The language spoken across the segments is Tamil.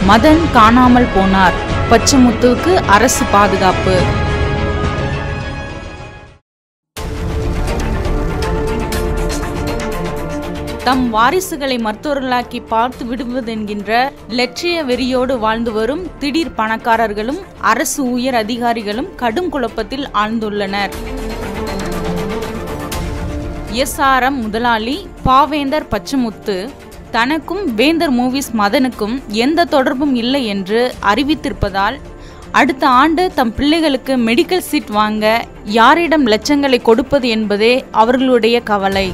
மதன் காணாமல் போனார் பச்சைமுத்துவுக்கு அரசு பாதுகாப்பு தம் வாரிசுகளை மருத்துவர்களாக்கி பார்த்து விடுவதென்கின்ற லட்சிய வெறியோடு வாழ்ந்து வரும் திடீர் பணக்காரர்களும் அரசு உயர் அதிகாரிகளும் கடும் குழப்பத்தில் ஆழ்ந்துள்ளனர் எஸ்ஆர்எம் முதலாளி பாவேந்தர் பச்சமுத்து தனக்கும் வேந்தர் மூவிஸ் மதனுக்கும் எந்த தொடர்பும் இல்லை என்று அறிவித்திருப்பதால் அடுத்த ஆண்டு தம் பிள்ளைகளுக்கு மெடிக்கல் சீட் வாங்க யாரிடம் லட்சங்களை கொடுப்பது என்பதே அவர்களுடைய கவலை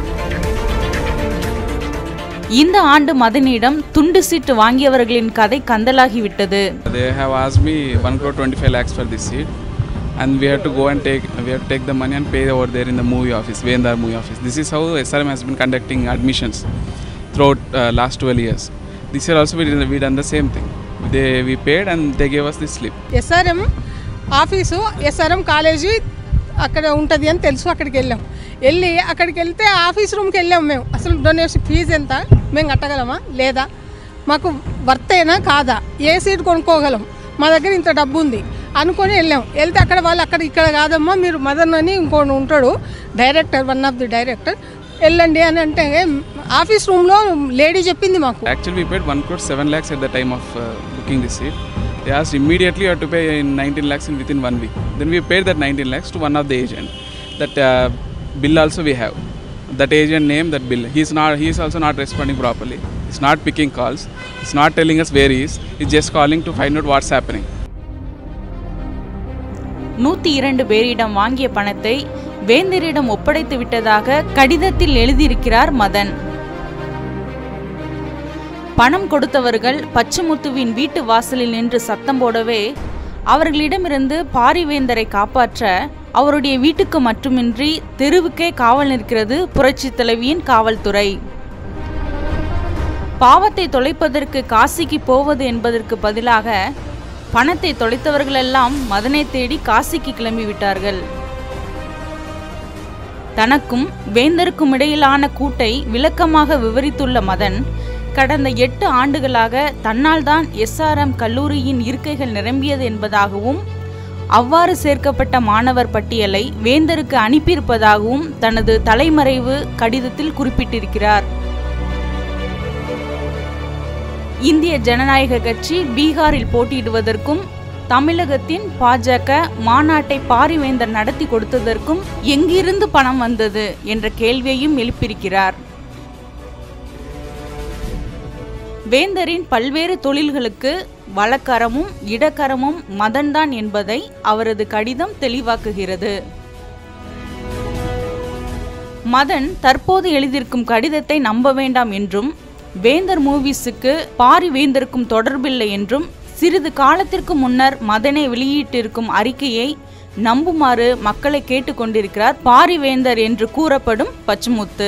இந்த ஆண்டு மதனிடம் துண்டு சீட்டு வாங்கியவர்களின் கதை கந்தலாகிவிட்டது They have asked me 1 crore 25 lakhs for this seat, and we have to go and take we have to take the money and pay over there in the movie office, Vendar movie office. This is how SRM has been conducting admissions throughout uh, last 12 years. This year also we did, we done the same thing. They we paid and they gave us this slip. SRM office SRM college అక్కడ ఉంటుంది అని తెలుసు అక్కడికి వెళ్ళాం వెళ్ళి అక్కడికి వెళ్తే ఆఫీస్ రూమ్కి వెళ్ళాం మేము అసలు డొనేషన్ ఫీజు ఎంత మేము కట్టగలమా లేదా మాకు వర్తేనా కాదా ఏ సీట్ కొనుక్కోగలం మా దగ్గర ఇంత డబ్బు ఉంది అనుకొని వెళ్ళాం వెళ్తే అక్కడ వాళ్ళు అక్కడ ఇక్కడ కాదమ్మా మీరు మదన్ అని ఇంకోటి ఉంటాడు director one of the director వెళ్ళండి అని అంటే ఆఫీస్ రూమ్లో లేడీ చెప్పింది మాకు Actually, we paid 1 crore 7 lakhs at the time of uh, booking this seat. They asked immediately you have to pay in 19 lakhs in within one week. Then we paid that 19 lakhs to one of the agent. That uh, bill also we have. That agent name, that bill. He's not. He's also not responding properly. He's not picking calls. He's not telling us where he is. He's just calling to find out what's happening. நூத்தி இரண்டு பேரிடம் வாங்கிய பணத்தை வேந்தரிடம் ஒப்படைத்து விட்டதாக கடிதத்தில் எழுதியிருக்கிறார் மதன் பணம் கொடுத்தவர்கள் பச்சைமுத்துவின் வீட்டு வாசலில் நின்று சத்தம் போடவே அவர்களிடமிருந்து பாரிவேந்தரை காப்பாற்ற அவருடைய வீட்டுக்கு மட்டுமின்றி தெருவுக்கே காவல் நிற்கிறது புரட்சி தலைவியின் காவல்துறை பாவத்தை தொலைப்பதற்கு காசிக்கு போவது என்பதற்கு பதிலாக பணத்தை தொலைத்தவர்களெல்லாம் மதனை தேடி காசிக்கு கிளம்பி விட்டார்கள் தனக்கும் வேந்தருக்கும் இடையிலான கூட்டை விளக்கமாக விவரித்துள்ள மதன் கடந்த எட்டு ஆண்டுகளாக தன்னால் தான் எஸ்ஆர்எம் கல்லூரியின் இருக்கைகள் நிரம்பியது என்பதாகவும் அவ்வாறு சேர்க்கப்பட்ட மாணவர் பட்டியலை வேந்தருக்கு அனுப்பியிருப்பதாகவும் தனது தலைமறைவு கடிதத்தில் குறிப்பிட்டிருக்கிறார் இந்திய ஜனநாயக கட்சி பீகாரில் போட்டியிடுவதற்கும் தமிழகத்தின் பாஜக மாநாட்டை பாரிவேந்தர் நடத்தி கொடுத்ததற்கும் எங்கிருந்து பணம் வந்தது என்ற கேள்வியையும் எழுப்பியிருக்கிறார் வேந்தரின் பல்வேறு தொழில்களுக்கு வழக்கரமும் இடக்கரமும் மதன்தான் என்பதை அவரது கடிதம் தெளிவாக்குகிறது மதன் தற்போது எழுதியிருக்கும் கடிதத்தை நம்ப வேண்டாம் என்றும் வேந்தர் மூவிஸுக்கு பாரி வேந்தருக்கும் தொடர்பில்லை என்றும் சிறிது காலத்திற்கு முன்னர் மதனை வெளியிட்டிருக்கும் அறிக்கையை நம்புமாறு மக்களை கேட்டுக்கொண்டிருக்கிறார் பாரிவேந்தர் என்று கூறப்படும் பச்சமுத்து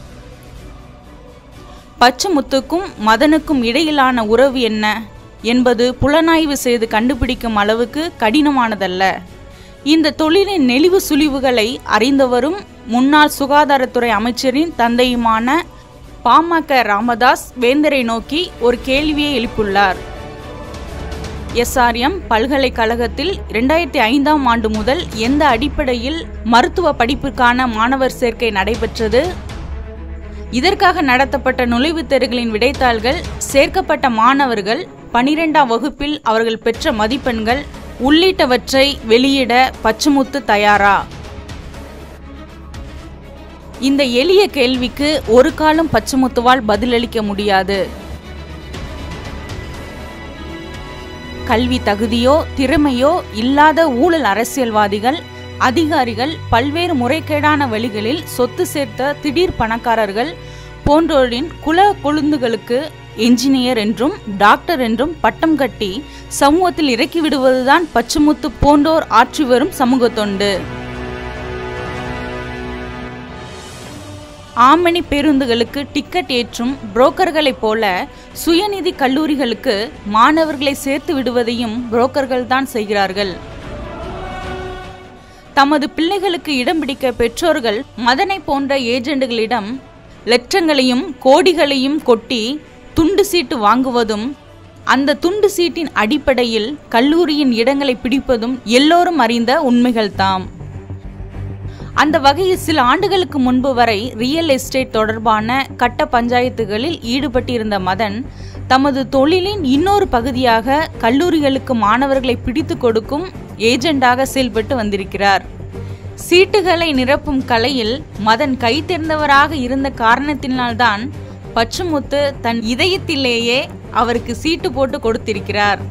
பச்சமுத்துக்கும் மதனுக்கும் இடையிலான உறவு என்ன என்பது புலனாய்வு செய்து கண்டுபிடிக்கும் அளவுக்கு கடினமானதல்ல இந்த தொழிலின் நெளிவு சுழிவுகளை அறிந்தவரும் முன்னாள் சுகாதாரத்துறை அமைச்சரின் தந்தையுமான பாமக ராமதாஸ் வேந்தரை நோக்கி ஒரு கேள்வியை எழுப்பியுள்ளார் எஸ்ஆர்எம் பல்கலைக்கழகத்தில் இரண்டாயிரத்தி ஐந்தாம் ஆண்டு முதல் எந்த அடிப்படையில் மருத்துவ படிப்புக்கான மாணவர் சேர்க்கை நடைபெற்றது இதற்காக நடத்தப்பட்ட நுழைவுத் தேர்வுகளின் விடைத்தாள்கள் சேர்க்கப்பட்ட மாணவர்கள் பனிரெண்டாம் வகுப்பில் அவர்கள் பெற்ற மதிப்பெண்கள் உள்ளிட்டவற்றை வெளியிட பச்சமுத்து தயாரா இந்த எளிய கேள்விக்கு ஒரு காலம் பச்சமுத்துவால் பதிலளிக்க முடியாது கல்வி தகுதியோ திறமையோ இல்லாத ஊழல் அரசியல்வாதிகள் அதிகாரிகள் பல்வேறு முறைகேடான வழிகளில் சொத்து சேர்த்த திடீர் பணக்காரர்கள் போன்றோரின் குல கொழுந்துகளுக்கு என்ஜினியர் என்றும் டாக்டர் என்றும் பட்டம் கட்டி சமூகத்தில் இறக்கி விடுவதுதான் பச்சைமுத்து போன்றோர் ஆற்றி வரும் சமூக தொண்டு ஆமணி பேருந்துகளுக்கு டிக்கெட் ஏற்றும் புரோக்கர்களைப் போல சுயநிதி கல்லூரிகளுக்கு மாணவர்களை சேர்த்து விடுவதையும் புரோக்கர்கள் தான் செய்கிறார்கள் தமது பிள்ளைகளுக்கு இடம் பிடிக்க பெற்றோர்கள் மதனை போன்ற ஏஜெண்டுகளிடம் லட்சங்களையும் கோடிகளையும் கொட்டி துண்டு சீட்டு வாங்குவதும் அந்த துண்டு சீட்டின் அடிப்படையில் கல்லூரியின் இடங்களை பிடிப்பதும் எல்லோரும் அறிந்த உண்மைகள்தாம் அந்த வகையில் சில ஆண்டுகளுக்கு முன்பு வரை ரியல் எஸ்டேட் தொடர்பான கட்ட பஞ்சாயத்துகளில் ஈடுபட்டிருந்த மதன் தமது தொழிலின் இன்னொரு பகுதியாக கல்லூரிகளுக்கு மாணவர்களை பிடித்து கொடுக்கும் ஏஜெண்டாக செயல்பட்டு வந்திருக்கிறார் சீட்டுகளை நிரப்பும் கலையில் மதன் கை தேர்ந்தவராக இருந்த காரணத்தினால்தான் பச்சுமுத்து தன் இதயத்திலேயே அவருக்கு சீட்டு போட்டு கொடுத்திருக்கிறார்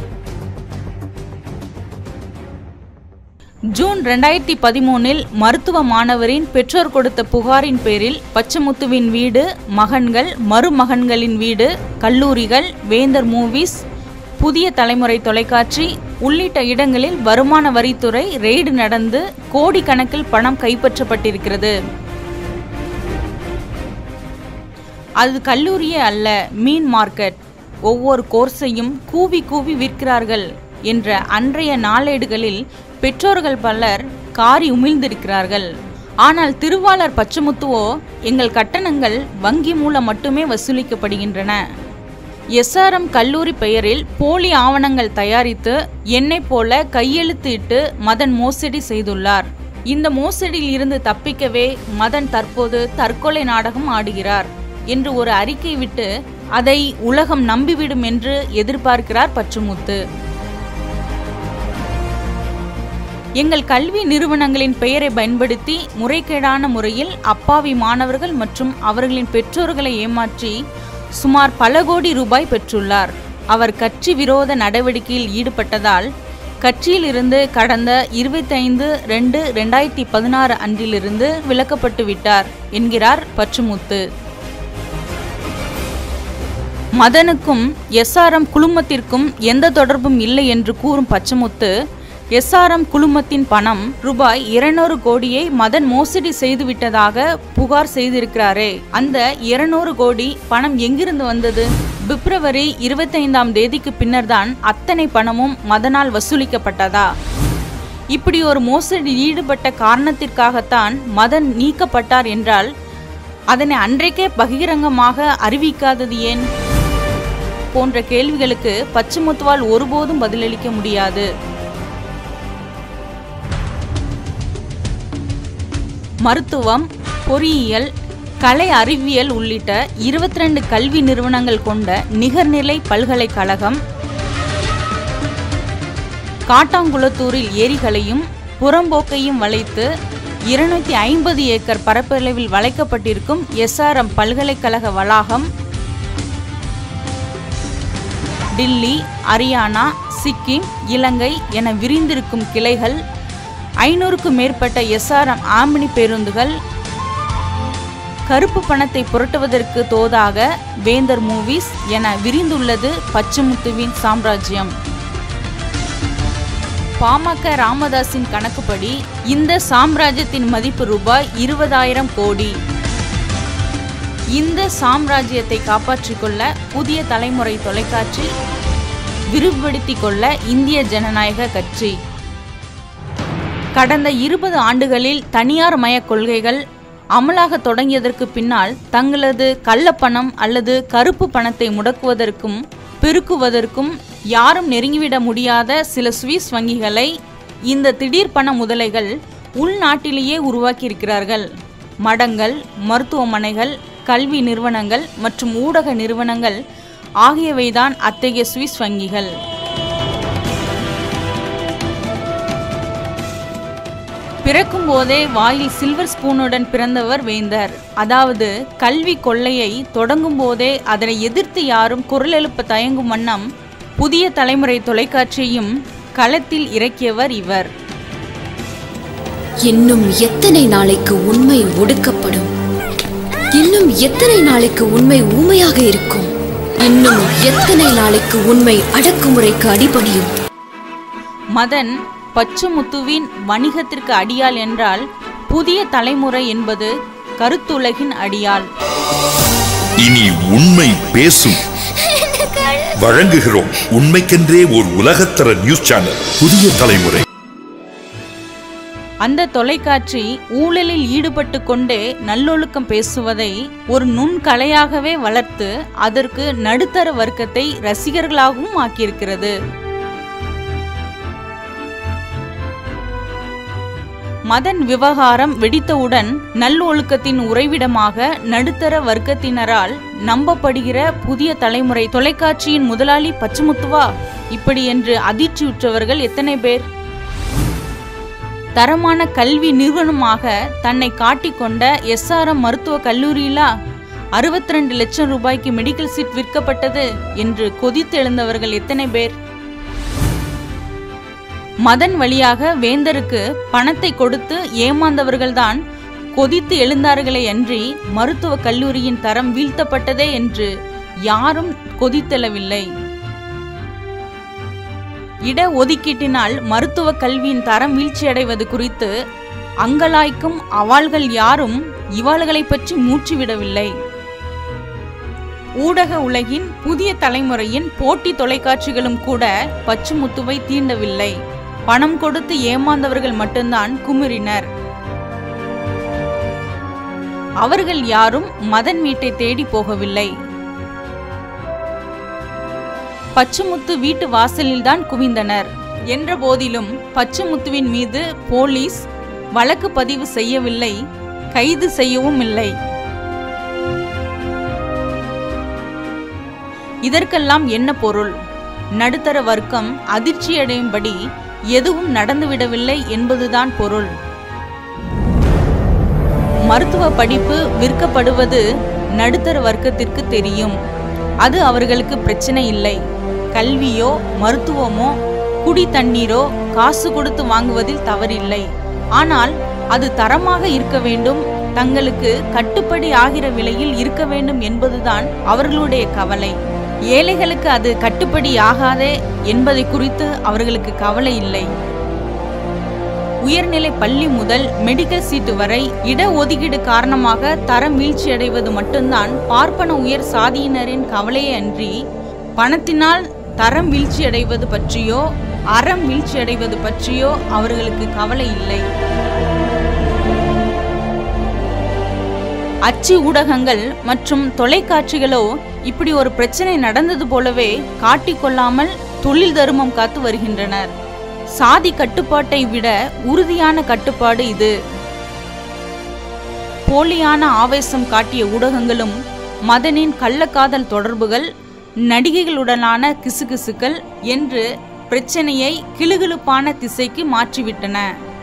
ஜூன் ரெண்டாயிரத்தி பதிமூனில் மருத்துவ மாணவரின் பெற்றோர் கொடுத்த புகாரின் பேரில் பச்சமுத்துவின் வீடு மகன்கள் மருமகன்களின் வீடு கல்லூரிகள் வேந்தர் மூவிஸ் புதிய தலைமுறை தொலைக்காட்சி உள்ளிட்ட இடங்களில் வருமான வரித்துறை ரெய்டு நடந்து கோடிக்கணக்கில் பணம் கைப்பற்றப்பட்டிருக்கிறது அது கல்லூரியே அல்ல மீன் மார்க்கெட் ஒவ்வொரு கோர்ஸையும் கூவி கூவி விற்கிறார்கள் என்ற அன்றைய நாளேடுகளில் பெற்றோர்கள் பலர் காரி உமிழ்ந்திருக்கிறார்கள் ஆனால் திருவாளர் பச்சமுத்துவோ எங்கள் கட்டணங்கள் வங்கி மூலம் மட்டுமே வசூலிக்கப்படுகின்றன எஸ்ஆர்எம் கல்லூரி பெயரில் போலி ஆவணங்கள் தயாரித்து என்னை போல கையெழுத்து இட்டு மதன் மோசடி செய்துள்ளார் இந்த மோசடியில் இருந்து தப்பிக்கவே மதன் தற்போது தற்கொலை நாடகம் ஆடுகிறார் என்று ஒரு அறிக்கை விட்டு அதை உலகம் நம்பிவிடும் என்று எதிர்பார்க்கிறார் பச்சுமுத்து எங்கள் கல்வி நிறுவனங்களின் பெயரை பயன்படுத்தி முறைகேடான முறையில் அப்பாவி மாணவர்கள் மற்றும் அவர்களின் பெற்றோர்களை ஏமாற்றி சுமார் பல கோடி ரூபாய் பெற்றுள்ளார் அவர் கட்சி விரோத நடவடிக்கையில் ஈடுபட்டதால் கட்சியில் இருந்து கடந்த இருபத்தைந்து ரெண்டு ரெண்டாயிரத்தி பதினாறு அன்றிலிருந்து விலக்கப்பட்டு விட்டார் என்கிறார் பச்சுமுத்து மதனுக்கும் எஸ்ஆர்எம் குழுமத்திற்கும் எந்த தொடர்பும் இல்லை என்று கூறும் பச்சமுத்து எஸ்ஆர்எம் குழுமத்தின் பணம் ரூபாய் இருநூறு கோடியை மதன் மோசடி செய்துவிட்டதாக புகார் செய்திருக்கிறாரே அந்த இருநூறு கோடி பணம் எங்கிருந்து வந்தது பிப்ரவரி இருபத்தைந்தாம் தேதிக்கு பின்னர்தான் அத்தனை பணமும் மதனால் வசூலிக்கப்பட்டதா இப்படி ஒரு மோசடி ஈடுபட்ட காரணத்திற்காகத்தான் மதன் நீக்கப்பட்டார் என்றால் அதனை அன்றைக்கே பகிரங்கமாக அறிவிக்காதது ஏன் போன்ற கேள்விகளுக்கு பச்சைமுத்துவால் ஒருபோதும் பதிலளிக்க முடியாது மருத்துவம் பொறியியல் கலை அறிவியல் உள்ளிட்ட இருபத்தி ரெண்டு கல்வி நிறுவனங்கள் கொண்ட நிகர்நிலை பல்கலைக்கழகம் காட்டாங்குளத்தூரில் ஏரிகளையும் புறம்போக்கையும் வளைத்து இருநூத்தி ஐம்பது ஏக்கர் பரப்பளவில் வளைக்கப்பட்டிருக்கும் எஸ்ஆர்எம் பல்கலைக்கழக வளாகம் டில்லி ஹரியானா சிக்கிம் இலங்கை என விரிந்திருக்கும் கிளைகள் ஐநூறுக்கும் மேற்பட்ட எஸ்ஆர்எம் ஆம்பினி பேருந்துகள் கருப்பு பணத்தை புரட்டுவதற்கு தோதாக வேந்தர் மூவிஸ் என விரிந்துள்ளது பச்சைமுத்துவின் சாம்ராஜ்யம் பாமக ராமதாஸின் கணக்குப்படி இந்த சாம்ராஜ்யத்தின் மதிப்பு ரூபாய் இருபதாயிரம் கோடி இந்த சாம்ராஜ்யத்தை காப்பாற்றிக் கொள்ள புதிய தலைமுறை தொலைக்காட்சி விரிவுபடுத்திக் கொள்ள இந்திய ஜனநாயக கட்சி கடந்த இருபது ஆண்டுகளில் தனியார் மய கொள்கைகள் அமலாக தொடங்கியதற்கு பின்னால் தங்களது கள்ளப்பணம் அல்லது கருப்பு பணத்தை முடக்குவதற்கும் பெருக்குவதற்கும் யாரும் நெருங்கிவிட முடியாத சில சுவிஸ் வங்கிகளை இந்த திடீர் பண முதலைகள் உள்நாட்டிலேயே உருவாக்கியிருக்கிறார்கள் மடங்கள் மருத்துவமனைகள் கல்வி நிறுவனங்கள் மற்றும் ஊடக நிறுவனங்கள் ஆகியவைதான் அத்தகைய சுவிஸ் வங்கிகள் பிறக்கும் போதே வாயில் சில்வர் ஸ்பூனுடன் பிறந்தவர் வேந்தர் அதாவது கல்வி கொள்ளையை தொடங்கும் போதே அதனை எதிர்த்து யாரும் குரல் எழுப்ப தயங்கும் வண்ணம் புதிய தலைமுறை தொலைக்காட்சியையும் களத்தில் இறக்கியவர் இவர் இன்னும் எத்தனை நாளைக்கு உண்மை ஒடுக்கப்படும் இன்னும் எத்தனை நாளைக்கு உண்மை ஊமையாக இருக்கும் இன்னும் எத்தனை நாளைக்கு உண்மை அடக்குமுறைக்கு அடிபணியும் மதன் பச்சுமுத்துவின் வணிகத்திற்கு அடியாள் என்றால் புதிய தலைமுறை என்பது கருத்துலகின் அடியாள் இனி உண்மை பேசும் வழங்குகிறோம் உண்மைக்கென்றே ஒரு உலகத்தர நியூஸ் சேனல் புதிய தலைமுறை அந்த தொலைக்காட்சி ஊழலில் ஈடுபட்டு கொண்டே நல்லொழுக்கம் பேசுவதை ஒரு நுண்கலையாகவே வளர்த்து அதற்கு நடுத்தர வர்க்கத்தை ரசிகர்களாகவும் ஆக்கியிருக்கிறது மதன் விவகாரம் வெடித்தவுடன் நல்லொழுக்கத்தின் உறைவிடமாக நடுத்தர வர்க்கத்தினரால் நம்பப்படுகிற புதிய தலைமுறை தொலைக்காட்சியின் முதலாளி பச்சமுத்துவா இப்படி என்று அதிர்ச்சியுற்றவர்கள் எத்தனை பேர் தரமான கல்வி நிறுவனமாக தன்னை காட்டிக்கொண்ட எஸ்ஆர்எம் மருத்துவ கல்லூரியிலா அறுபத்தி ரெண்டு லட்சம் ரூபாய்க்கு மெடிக்கல் சீட் விற்கப்பட்டது என்று கொதித்தெழுந்தவர்கள் எத்தனை பேர் மதன் வழியாக வேந்தருக்கு பணத்தை கொடுத்து ஏமாந்தவர்கள்தான் கொதித்து எழுந்தார்களே அன்றி மருத்துவ கல்லூரியின் தரம் வீழ்த்தப்பட்டதே என்று யாரும் கொதித்தெழவில்லை இட ஒதுக்கீட்டினால் மருத்துவ கல்வியின் தரம் வீழ்ச்சியடைவது குறித்து அங்கலாய்க்கும் அவாள்கள் யாரும் இவாள்களை பற்றி மூச்சுவிடவில்லை ஊடக உலகின் புதிய தலைமுறையின் போட்டி தொலைக்காட்சிகளும் கூட பச்சுமுத்துவை தீண்டவில்லை பணம் கொடுத்து ஏமாந்தவர்கள் மட்டும்தான் குமுறினர் அவர்கள் யாரும் மதன் வீட்டை தேடி போகவில்லை பச்சுமுத்து வீட்டு வாசலில்தான் குவிந்தனர் என்ற போதிலும் பச்சுமுத்துவின் மீது போலீஸ் வழக்கு பதிவு செய்யவில்லை கைது செய்யவும் இல்லை இதற்கெல்லாம் என்ன பொருள் நடுத்தர வர்க்கம் அதிர்ச்சியடையும்படி எதுவும் நடந்துவிடவில்லை என்பதுதான் பொருள் மருத்துவ படிப்பு விற்கப்படுவது நடுத்தர வர்க்கத்திற்கு தெரியும் அது அவர்களுக்கு பிரச்சனை இல்லை கல்வியோ மருத்துவமோ குடி தண்ணீரோ காசு கொடுத்து வாங்குவதில் தவறில்லை ஆனால் அது தரமாக இருக்க வேண்டும் தங்களுக்கு கட்டுப்படி ஆகிற விலையில் இருக்க வேண்டும் என்பதுதான் அவர்களுடைய கவலை ஏழைகளுக்கு அது கட்டுப்படி ஆகாதே என்பதை குறித்து அவர்களுக்கு கவலை இல்லை உயர்நிலை பள்ளி முதல் மெடிக்கல் சீட்டு வரை இடஒதுக்கீடு காரணமாக தரம் வீழ்ச்சியடைவது மட்டும்தான் பார்ப்பன உயர் சாதியினரின் கவலையே அன்றி பணத்தினால் தரம் வீழ்ச்சியடைவது பற்றியோ அறம் வீழ்ச்சியடைவது பற்றியோ அவர்களுக்கு கவலை இல்லை அச்சு ஊடகங்கள் மற்றும் தொலைக்காட்சிகளோ இப்படி ஒரு பிரச்சனை நடந்தது போலவே காட்டிக்கொள்ளாமல் தொழில் தர்மம் காத்து வருகின்றனர் சாதி கட்டுப்பாட்டை விட உறுதியான கட்டுப்பாடு இது போலியான ஆவேசம் காட்டிய ஊடகங்களும் மதனின் கள்ளக்காதல் தொடர்புகள் நடிகைகளுடனான கிசுகிசுக்கள் என்று பிரச்சனையை கிளுகிளுப்பான திசைக்கு மாற்றிவிட்டன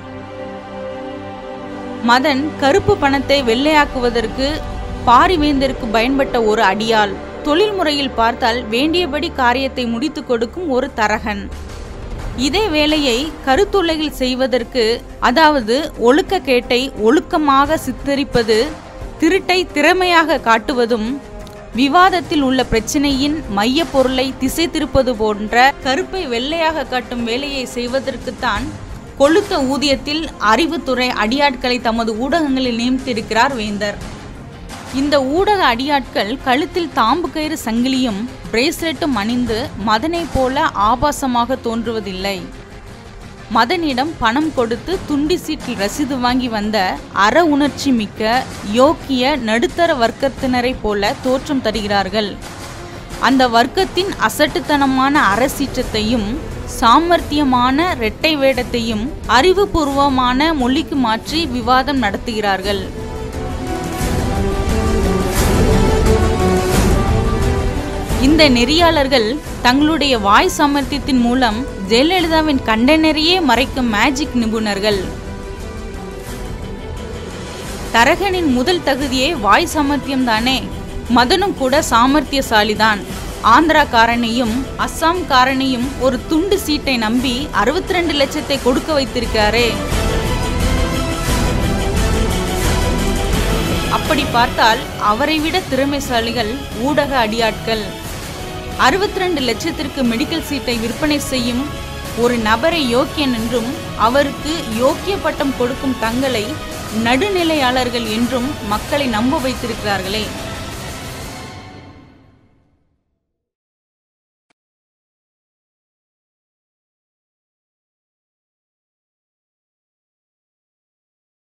மதன் கருப்பு பணத்தை வெள்ளையாக்குவதற்கு பாரிவேந்தருக்கு பயன்பட்ட ஒரு அடியாள் தொழில் முறையில் பார்த்தால் வேண்டியபடி காரியத்தை முடித்து கொடுக்கும் ஒரு தரகன் இதே வேலையை கருத்துலகில் செய்வதற்கு அதாவது ஒழுக்கக்கேட்டை ஒழுக்கமாக சித்தரிப்பது திருட்டை திறமையாக காட்டுவதும் விவாதத்தில் உள்ள பிரச்சனையின் மைய பொருளை திசை திருப்பது போன்ற கருப்பை வெள்ளையாக காட்டும் வேலையை செய்வதற்குத்தான் கொளுத்த ஊதியத்தில் அறிவுத்துறை அடியாட்களை தமது ஊடகங்களில் நியமித்திருக்கிறார் வேந்தர் இந்த ஊடக அடியாட்கள் கழுத்தில் தாம்பு கயிறு சங்கிலியும் பிரேஸ்லெட்டும் அணிந்து மதனை போல ஆபாசமாக தோன்றுவதில்லை மதனிடம் பணம் கொடுத்து துண்டி சீட்டில் ரசீது வாங்கி வந்த அற உணர்ச்சி மிக்க யோக்கிய நடுத்தர வர்க்கத்தினரைப் போல தோற்றம் தருகிறார்கள் அந்த வர்க்கத்தின் அசட்டுத்தனமான அரசீற்றத்தையும் சாமர்த்தியமான இரட்டை வேடத்தையும் அறிவுபூர்வமான மொழிக்கு மாற்றி விவாதம் நடத்துகிறார்கள் இந்த நெறியாளர்கள் தங்களுடைய வாய் சாமர்த்தியத்தின் மூலம் ஜெயலலிதாவின் கண்டனரையே மறைக்கும் மேஜிக் நிபுணர்கள் தரகனின் முதல் தகுதியே வாய் சாமர்த்தியம் தானே மதனும் கூட சாமர்த்தியசாலிதான் ஆந்திராக்காரனையும் அஸ்ஸாம் காரனையும் ஒரு துண்டு சீட்டை நம்பி அறுபத்தி ரெண்டு லட்சத்தை கொடுக்க வைத்திருக்காரே அப்படி பார்த்தால் அவரை விட திறமைசாலிகள் ஊடக அடியாட்கள் அறுபத்தி ரெண்டு லட்சத்திற்கு மெடிக்கல் சீட்டை விற்பனை செய்யும் ஒரு நபரை யோக்கியன் என்றும் அவருக்கு யோக்கிய பட்டம் கொடுக்கும் தங்களை நடுநிலையாளர்கள் என்றும் மக்களை நம்ப வைத்திருக்கிறார்களே